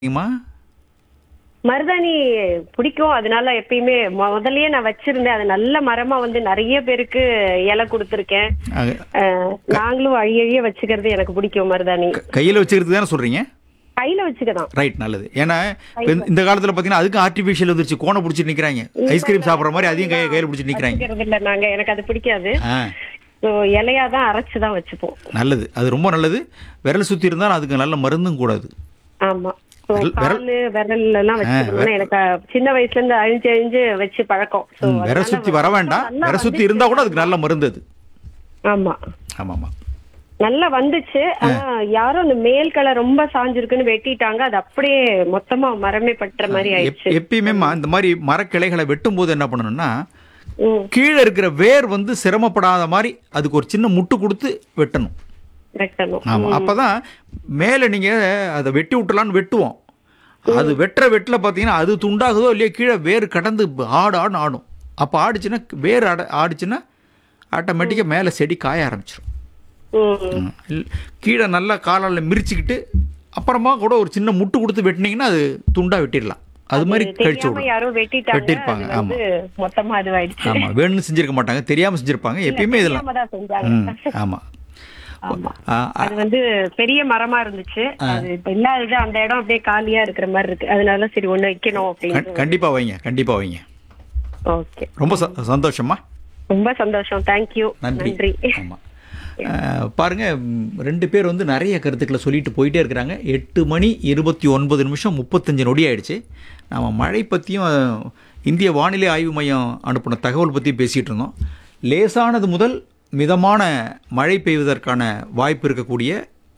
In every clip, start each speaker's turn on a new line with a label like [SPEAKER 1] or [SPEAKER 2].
[SPEAKER 1] மா
[SPEAKER 2] மருதாணி பிடிக்கும் அதனால எப்பயுமே முதல்லயே நான் வச்சிருந்தேன் அது நல்ல மரமா வந்து நிறைய பேருக்கு இலை கொடுத்துருக்கேன்
[SPEAKER 1] அஹ்,
[SPEAKER 2] அஹ், நாங்களும் அழிய அழிய வச்சுக்கிறது எனக்கு பிடிக்கும் மருதாணி
[SPEAKER 1] க- கையில வச்சுக்கிறது தானே சொல்றீங்க
[SPEAKER 2] கையில வச்சுக்கதான்
[SPEAKER 1] ரைட் நல்லது ஏன்னா இப்ப இந்த- இந்த காலத்துல பாத்தீங்கன்னா அதுக்கு ஆர்டிபிஷியல் வந்துருச்சு கோணை பிடிச்சிட்டு நிக்கிறாங்க ஐஸ்கிரீம் சாப்பிடுற மாதிரி அதையும் கையை கையில பிடிச்சிட்டு நிக்கிறாங்க
[SPEAKER 2] வச்சுக்கிறது இல்ல நாங்க எனக்கு அது பிடிக்காது
[SPEAKER 1] ஆ
[SPEAKER 2] ஸோ இலையா தான் அரைச்சு தான் வச்சுப்போம்
[SPEAKER 1] நல்லது அது ரொம்ப நல்லது விரல் சுத்தி இருந்தாலும் அதுக்கு நல்ல மருந்தும் கூடாது
[SPEAKER 2] ஆமா ஸோ
[SPEAKER 1] விரல்- விரல்-
[SPEAKER 2] காலு விரல் எல்லாம் வச்சுக்கணும்னா எனக்கு சின்ன வயசுல இருந்து அழிஞ்சு அழிஞ்சு வச்சு பழக்கம் So,
[SPEAKER 1] ம், விரல்
[SPEAKER 2] அதனால
[SPEAKER 1] சுத்தி வர வேண்டாம்
[SPEAKER 2] நல்லா
[SPEAKER 1] விரல் சுத்தி இருந்தா கூட அதுக்கு நல்ல மருந்து அது
[SPEAKER 2] ஆமா
[SPEAKER 1] ஆமாமா
[SPEAKER 2] நல்லா வந்துச்சு ஆனா யாரும் அந்த மேல் கலர் ரொம்ப சாஞ்சிருக்குன்னு வெட்டிட்டாங்க அது அப்படியே மொத்தமா மரமே பற்ற மாதிரி
[SPEAKER 1] எப்-
[SPEAKER 2] ஆயிடுச்சு
[SPEAKER 1] எப்பயுமேம்மா இந்த மாதிரி மரக்கிளைகளை வெட்டும் போது என்ன பண்ணணும்னா
[SPEAKER 2] ம்
[SPEAKER 1] கீழே இருக்கிற வேர் வந்து சிரமப்படாத மாதிரி அதுக்கு ஒரு சின்ன முட்டு கொடுத்து வெட்டணும்
[SPEAKER 2] வெட்டணும்
[SPEAKER 1] ஆமா அப்பதான் மேலே நீங்க அதை வெட்டி விட்டலான்னு வெட்டுவோம் அது வெட்டுற வெட்டில பார்த்தீங்கன்னா அது துண்டாகுதோ இல்லையோ கீழே வேர் கடந்து ஆடு ஆடு ஆடும் அப்போ ஆடுச்சுன்னா வேர் ஆட ஆடுச்சுன்னா ஆட்டோமேட்டிக்காக மேலே செடி காய ஆரம்பிச்சிடும்
[SPEAKER 2] ம்
[SPEAKER 1] கீழே நல்லா காலால் மிரிச்சுக்கிட்டு அப்புறமா கூட ஒரு சின்ன முட்டு கொடுத்து வெட்டினீங்கன்னா அது துண்டா வெட்டிடலாம் அது மாதிரி கழிச்சு
[SPEAKER 2] தெரியாம
[SPEAKER 1] விடும்
[SPEAKER 2] யாரோ வெட்டிட்டாங்க
[SPEAKER 1] வெட்டிருப்பாங்க,
[SPEAKER 2] அது வந்து மொத்தமா இதுவாயிடுச்சு
[SPEAKER 1] ஆமா வேணும்னு செஞ்சிருக்க மாட்டாங்க தெரியாம செஞ்சிருப்பாங்க எப்பயுமே இதெல்லாம்
[SPEAKER 2] தெரியாம தான் செஞ்சாங்க
[SPEAKER 1] ம் ஆமா
[SPEAKER 2] ஆமா
[SPEAKER 1] ஆ, ஆ,
[SPEAKER 2] அது வந்து பெரிய மரமா இருந்துச்சு அது இப்ப இல்லாதது அந்த இடம் அப்படியே காலியா இருக்கிற மாதிரி இருக்கு அதனால சரி ஒண்ணு வைக்கணும்
[SPEAKER 1] கண்-
[SPEAKER 2] அப்படின்னு
[SPEAKER 1] கண்டிப்பா வைங்க கண்டிப்பா வைங்க
[SPEAKER 2] ஓகே
[SPEAKER 1] ரொம்ப ச- சந்தோஷமா
[SPEAKER 2] ரொம்ப சந்தோஷம் தேங்க்யூ
[SPEAKER 1] நன்றி
[SPEAKER 2] நன்றி
[SPEAKER 1] ஆமா அஹ், பாருங்க ம், ரெண்டு பேர் வந்து நிறைய கருத்துக்களை சொல்லிட்டு போயிட்டே இருக்கிறாங்க எட்டு மணி இருபத்தி ஒன்பது நிமிஷம் முப்பத்தஞ்சு நொடி ஆயிடுச்சு நாம மழை பற்றியும் இந்திய வானிலை ஆய்வு மையம் அனுப்பின தகவல் பற்றி பேசிகிட்டு இருந்தோம் லேசானது முதல் மிதமான மழை பெய்வதற்கான வாய்ப்பு இருக்கக்கூடிய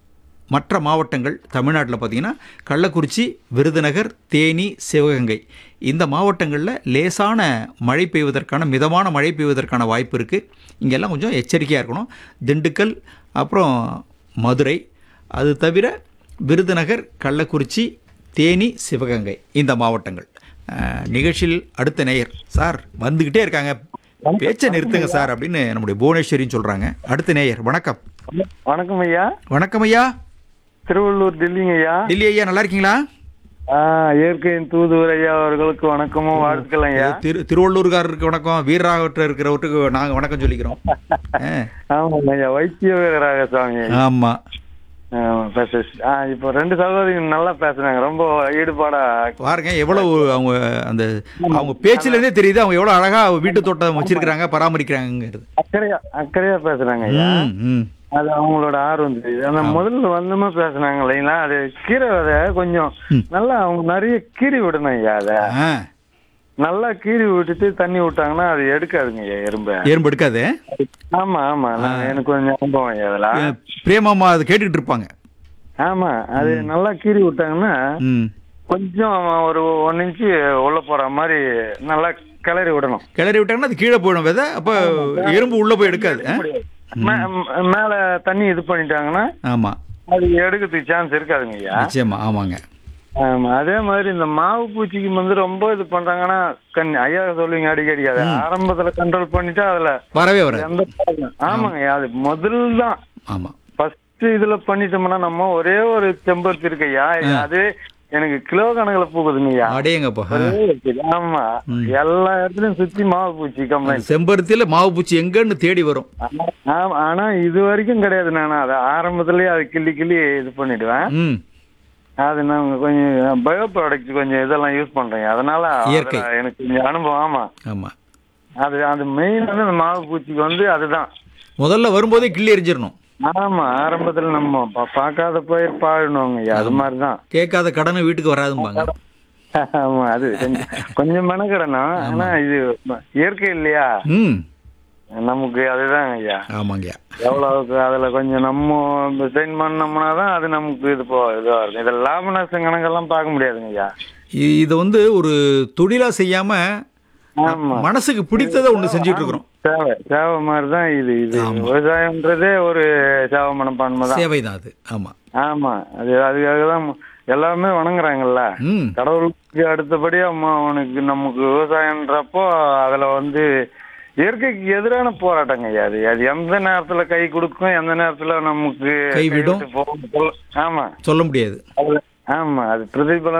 [SPEAKER 1] மற்ற மாவட்டங்கள் தமிழ்நாட்டில் பார்த்தீங்கன்னா கள்ளக்குறிச்சி விருதுநகர் தேனி சிவகங்கை இந்த மாவட்டங்களில் லேசான மழை பெய்வதற்கான மிதமான மழை பெய்வதற்கான வாய்ப்பு இருக்குது இங்கெல்லாம் கொஞ்சம் எச்சரிக்கையாக இருக்கணும் திண்டுக்கல் அப்புறம் மதுரை அது தவிர விருதுநகர் கள்ளக்குறிச்சி தேனி சிவகங்கை இந்த மாவட்டங்கள் அஹ், நிகழ்ச்சியில் அடுத்த நேயர் சார் வந்துக்கிட்டே இருக்காங்க பேச்சை நிறுத்துங்க சார் அப்படின்னு நம்முடைய புவனேஸ்வரின்னு சொல்கிறாங்க அடுத்த நேயர் வணக்கம்
[SPEAKER 3] வணக்கம் ஐயா
[SPEAKER 1] வணக்கம் ஐயா
[SPEAKER 3] திருவள்ளூர் டெல்லிங்க ஐயா
[SPEAKER 1] டில்லி ஐயா நல்லா இருக்கீங்களா
[SPEAKER 3] ஆ, இயற்கையின் தூதுவர் ஐயா அவர்களுக்கு வணக்கமும் வாழ்த்துக்கள் ஐயா
[SPEAKER 1] திரு திருவள்ளூர்காரருக்கு வணக்கம் வீரராகவற்ற இருக்கிறவருக்கு நாங்க வணக்கம் சொல்லிக்கிறோம் ஆ,
[SPEAKER 3] ஆமாங்க ஐயா வைத்திய வீரராக சுவாமி ஐயா.
[SPEAKER 1] ஆமா
[SPEAKER 3] ஆமா, பேச ஆ இப்போ ரெண்டு சகோதரிங்க நல்லா பேசுனாங்க ரொம்ப ஈடுபாடா
[SPEAKER 1] பாருங்க எவ்வளவு அவங்க அந்த அவங்க பேச்சுல இருந்தே தெரியுது அவங்க எவ்வளவு அழகா வீட்டு தோட்டம் வச்சிருக்கிறாங்க பராமரிக்கிறாங்கிறது
[SPEAKER 3] அக்கறையா அக்கறையா பேசுறாங்க ஐயா
[SPEAKER 1] ம், ம்.
[SPEAKER 3] அது அவங்களோட ஆர்வம் தெரியுது அந்த முதல்ல வந்தமா பேசுனாங்க இல்லைங்களா அது கீரை விதை கொஞ்சம் நல்லா அவங்க நிறைய கீறி விடணும் ஐயா அதை
[SPEAKER 1] ஆ,
[SPEAKER 3] நல்லா கீறி விட்டுட்டு தண்ணி விட்டாங்கன்னா அது எடுக்காதுங்க ஐயா எறும்பை
[SPEAKER 1] எறும்பு எடுக்காது
[SPEAKER 3] ஆமா ஆமா நான் எனக்கு கொஞ்சம் அனுபவம் ஐயா அதெல்லாம்
[SPEAKER 1] ஏ, பிரேமாமா அதை கேட்டுக்கிட்டு இருப்பாங்க
[SPEAKER 3] ஆமா அது நல்லா கீறி விட்டாங்கன்னா
[SPEAKER 1] ம்
[SPEAKER 3] கொஞ்சம் ஒரு ஒன் இன்ச்சு உள்ள போற மாதிரி நல்லா கிளறி விடணும்
[SPEAKER 1] கிளறி விட்டாங்கன்னா அது கீழே போயிடும் விதை அப்ப எறும்பு உள்ள போய் எடுக்காது ஆ?
[SPEAKER 3] மே- ம், மேல தண்ணி இது பண்ணிட்டாங்கன்னா
[SPEAKER 1] ஆமா
[SPEAKER 3] அது எடுக்கிறதுக்கு சான்ஸ் இருக்காதுங்க ஐயா
[SPEAKER 1] நிச்சயமா ஆமாங்க
[SPEAKER 3] ஆமா அதே மாதிரி இந்த மாவு பூச்சிக்கு வந்து ரொம்ப இது பண்றாங்கன்னா கண் ஐயா சொல்லுவீங்க அடிக்கடி அதை ஆரம்பத்துல கண்ட்ரோல் பண்ணிட்டா அதுல
[SPEAKER 1] வரவே வராது
[SPEAKER 3] எந்த problem. ஆமாங்க ஐயா அது முதல் தான்
[SPEAKER 1] ஆமா
[SPEAKER 3] ஃபர்ஸ்ட் இதுல பண்ணிட்டோம்னா நம்ம ஒரே ஒரு செம்பருத்தி இருக்கு ஐயா அது எனக்கு கிலோ கணக்குல பூக்குதுங்க ஐயா
[SPEAKER 1] அடேங்கப்பா ஆ.
[SPEAKER 3] ஆமா எல்லா இடத்துலயும் சுத்தி மாவு பூச்சி கம்ப்ளைண்ட்
[SPEAKER 1] செம்பருத்தியில மாவு பூச்சி எங்கன்னு தேடி வரும்
[SPEAKER 3] ஆமா ஆனா இது வரைக்கும் கிடையாது நான் அதை ஆரம்பத்திலேயே அதை கிள்ளி கிள்ளி இது பண்ணிடுவேன்
[SPEAKER 1] ம்
[SPEAKER 3] அது நான் கொஞ்சம் பயோ ப்ராடக்ட் கொஞ்சம் இதெல்லாம் யூஸ் பண்றேன் அதனால
[SPEAKER 1] இயற்கை.
[SPEAKER 3] அதுல எனக்கு கொஞ்சம் அனுபவம் ஆமா
[SPEAKER 1] ஆமா
[SPEAKER 3] அது அது மெயின் வந்து அந்த மாவு பூச்சிக்கு வந்து அதுதான்
[SPEAKER 1] முதல்ல வரும்போதே கிள்ளி எரிஞ்சிடணும்
[SPEAKER 3] ஆமா ஆரம்பத்துல நம்ம பா- பார்க்காத பயிர் பாழணுங்க ஐயா அது மாதிரிதான்
[SPEAKER 1] கேட்காத கடனை வீட்டுக்கு வராதும்பாங்க
[SPEAKER 3] ஆமா அது கொஞ்சம் கொஞ்சம் மெனக்கிடணும் ஆனா இது இயற்கை இல்லையா
[SPEAKER 1] ம்
[SPEAKER 3] நமக்கு அதுதான் ஐயா
[SPEAKER 1] ஆமாங்கய்யா
[SPEAKER 3] எவ்வளவுக்கு அதுல கொஞ்சம் நம்ம சைன் பண்ணோம்னா தான் அது நமக்கு இது போ இதுவா இருக்கும் இதில் லாப நஷ்டம் கணக்கெல்லாம் பார்க்க முடியாதுங்க ஐயா
[SPEAKER 1] இ- இதை வந்து ஒரு தொழிலா செய்யாம
[SPEAKER 3] ஆமா
[SPEAKER 1] மனசுக்கு பிடித்ததை ஒண்ணு செஞ்சுட்டு இருக்கிறோம்
[SPEAKER 3] சேவை சேவை மாதிரி தான் இது இது விவசாயம்ன்றதே ஒரு சேவை மனப்பான்மை தான்
[SPEAKER 1] சேவை தான் அது ஆமா
[SPEAKER 3] ஆமா அது அதுக்காக தான் எல்லாமே வணங்குறாங்கல்ல
[SPEAKER 1] ம்
[SPEAKER 3] கடவுளுக்கு அடுத்தபடியா ம- அவனுக்கு நமக்கு விவசாயம்ன்றப்போ அதுல வந்து இயற்கைக்கு எதிரான போராட்டங்க ஐயா அது அது எந்த நேரத்துல கை கொடுக்கும் எந்த நேரத்துல நமக்கு
[SPEAKER 1] கைவிடும்.
[SPEAKER 3] கைவிட்டு போகும் சொல்ல- ஆமா
[SPEAKER 1] சொல்ல முடியாது
[SPEAKER 3] அது- ஆமா அது பிரதிபலன்